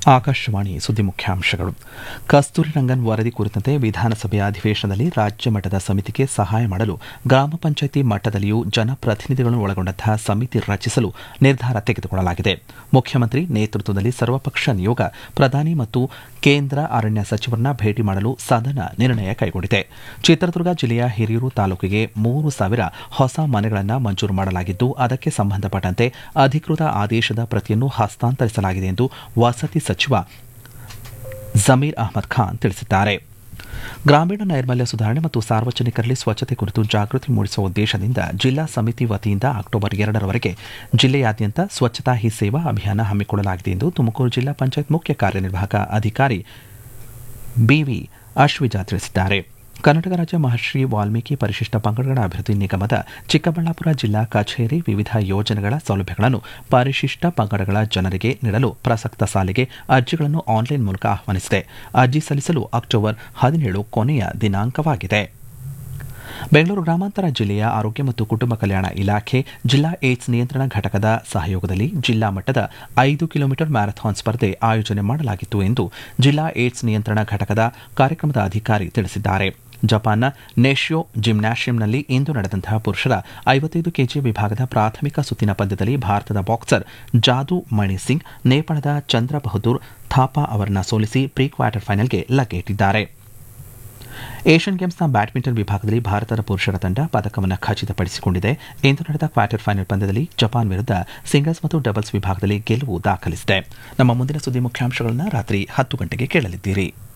ಆಕಾಶವಾಣಿ ಸುದ್ದಿ ಮುಖ್ಯಾಂಶಗಳು ಕಸ್ತೂರಿ ರಂಗನ್ ವರದಿ ಕುರಿತಂತೆ ವಿಧಾನಸಭೆಯ ಅಧಿವೇಶನದಲ್ಲಿ ರಾಜ್ಯ ಮಟ್ಟದ ಸಮಿತಿಗೆ ಸಹಾಯ ಮಾಡಲು ಗ್ರಾಮ ಪಂಚಾಯಿತಿ ಮಟ್ಟದಲ್ಲಿಯೂ ಜನಪ್ರತಿನಿಧಿಗಳನ್ನು ಒಳಗೊಂಡಂತಹ ಸಮಿತಿ ರಚಿಸಲು ನಿರ್ಧಾರ ತೆಗೆದುಕೊಳ್ಳಲಾಗಿದೆ ಮುಖ್ಯಮಂತ್ರಿ ನೇತೃತ್ವದಲ್ಲಿ ಸರ್ವಪಕ್ಷ ನಿಯೋಗ ಪ್ರಧಾನಿ ಮತ್ತು ಕೇಂದ್ರ ಅರಣ್ಯ ಸಚಿವರನ್ನ ಭೇಟಿ ಮಾಡಲು ಸದನ ನಿರ್ಣಯ ಕೈಗೊಂಡಿದೆ ಚಿತ್ರದುರ್ಗ ಜಿಲ್ಲೆಯ ಹಿರಿಯೂರು ತಾಲೂಕಿಗೆ ಮೂರು ಸಾವಿರ ಹೊಸ ಮನೆಗಳನ್ನು ಮಂಜೂರು ಮಾಡಲಾಗಿದ್ದು ಅದಕ್ಕೆ ಸಂಬಂಧಪಟ್ಟಂತೆ ಅಧಿಕೃತ ಆದೇಶದ ಪ್ರತಿಯನ್ನು ಹಸ್ತಾಂತರಿಸಲಾಗಿದೆ ಎಂದು ವಸತಿ ಸಚಿವ ಜಮೀರ್ ಅಹಮದ್ ಖಾನ್ ತಿಳಿಸಿದ್ದಾರೆ ಗ್ರಾಮೀಣ ನೈರ್ಮಲ್ಯ ಸುಧಾರಣೆ ಮತ್ತು ಸಾರ್ವಜನಿಕರಲ್ಲಿ ಸ್ವಚ್ಛತೆ ಕುರಿತು ಜಾಗೃತಿ ಮೂಡಿಸುವ ಉದ್ದೇಶದಿಂದ ಜಿಲ್ಲಾ ಸಮಿತಿ ವತಿಯಿಂದ ಅಕ್ಟೋಬರ್ ಎರಡರವರೆಗೆ ಜಿಲ್ಲೆಯಾದ್ಯಂತ ಸ್ವಚ್ಛತಾ ಹಿ ಸೇವಾ ಅಭಿಯಾನ ಹಮ್ಮಿಕೊಳ್ಳಲಾಗಿದೆ ಎಂದು ತುಮಕೂರು ಜಿಲ್ಲಾ ಪಂಚಾಯತ್ ಮುಖ್ಯ ಕಾರ್ಯನಿರ್ವಾಹಕ ಅಧಿಕಾರಿ ಬಿವಿ ಅಶ್ವಿಜಾ ತಿಳಿಸಿದ್ದಾರೆ ಕರ್ನಾಟಕ ರಾಜ್ಯ ಮಹರ್ಷಿ ವಾಲ್ಮೀಕಿ ಪರಿಶಿಷ್ಟ ಪಂಗಡಗಳ ಅಭಿವೃದ್ಧಿ ನಿಗಮದ ಚಿಕ್ಕಬಳ್ಳಾಪುರ ಜಿಲ್ಲಾ ಕಚೇರಿ ವಿವಿಧ ಯೋಜನೆಗಳ ಸೌಲಭ್ಯಗಳನ್ನು ಪರಿಶಿಷ್ಟ ಪಂಗಡಗಳ ಜನರಿಗೆ ನೀಡಲು ಪ್ರಸಕ್ತ ಸಾಲಿಗೆ ಅರ್ಜಿಗಳನ್ನು ಆನ್ಲೈನ್ ಮೂಲಕ ಆಹ್ವಾನಿಸಿದೆ ಅರ್ಜಿ ಸಲ್ಲಿಸಲು ಅಕ್ಟೋಬರ್ ಹದಿನೇಳು ಕೊನೆಯ ದಿನಾಂಕವಾಗಿದೆ ಬೆಂಗಳೂರು ಗ್ರಾಮಾಂತರ ಜಿಲ್ಲೆಯ ಆರೋಗ್ಯ ಮತ್ತು ಕುಟುಂಬ ಕಲ್ಯಾಣ ಇಲಾಖೆ ಜಿಲ್ಲಾ ಏಡ್ಸ್ ನಿಯಂತ್ರಣ ಘಟಕದ ಸಹಯೋಗದಲ್ಲಿ ಜಿಲ್ಲಾ ಮಟ್ಟದ ಐದು ಕಿಲೋಮೀಟರ್ ಮ್ಯಾರಥಾನ್ ಸ್ಪರ್ಧೆ ಆಯೋಜನೆ ಮಾಡಲಾಗಿತ್ತು ಎಂದು ಜಿಲ್ಲಾ ಏಡ್ಸ್ ನಿಯಂತ್ರಣ ಘಟಕದ ಕಾರ್ಯಕ್ರಮದ ಅಧಿಕಾರಿ ತಿಳಿಸಿದ್ದಾರೆ ಜಪಾನ್ನ ನೆಶ್ಯೋ ಜಿಮ್ನಾಷಿಯಂನಲ್ಲಿ ಇಂದು ನಡೆದಂತಹ ಪುರುಷರ ಐವತ್ತೈದು ಕೆಜಿ ವಿಭಾಗದ ಪ್ರಾಥಮಿಕ ಸುತ್ತಿನ ಪಂದ್ಯದಲ್ಲಿ ಭಾರತದ ಬಾಕ್ಸರ್ ಜಾದು ಮಣಿ ಸಿಂಗ್ ನೇಪಾಳದ ಚಂದ್ರ ಬಹದ್ದೂರ್ ಥಾಪಾ ಅವರನ್ನ ಸೋಲಿಸಿ ಪ್ರೀ ಕ್ವಾರ್ಟರ್ ಫೈನಲ್ಗೆ ಲಗ್ಗೇಟಿದ್ದಾರೆ ಏಷ್ಯನ್ ಗೇಮ್ಸ್ನ ಬ್ಯಾಡ್ಮಿಂಟನ್ ವಿಭಾಗದಲ್ಲಿ ಭಾರತದ ಪುರುಷರ ತಂಡ ಪದಕವನ್ನು ಖಚಿತಪಡಿಸಿಕೊಂಡಿದೆ ಇಂದು ನಡೆದ ಕ್ವಾರ್ಟರ್ ಫೈನಲ್ ಪಂದ್ಯದಲ್ಲಿ ಜಪಾನ್ ವಿರುದ್ಧ ಸಿಂಗಲ್ಸ್ ಮತ್ತು ಡಬಲ್ಸ್ ವಿಭಾಗದಲ್ಲಿ ಗೆಲುವು ದಾಖಲಿಸಿದೆ ನಮ್ಮ ಮುಂದಿನ ಸುದ್ದಿ ಮುಖ್ಯಾಂಶಗಳನ್ನು ರಾತ್ರಿ ಹತ್ತು ಗಂಟೆಗೆ ಕೇಳಲಿದ್ದೀರಿ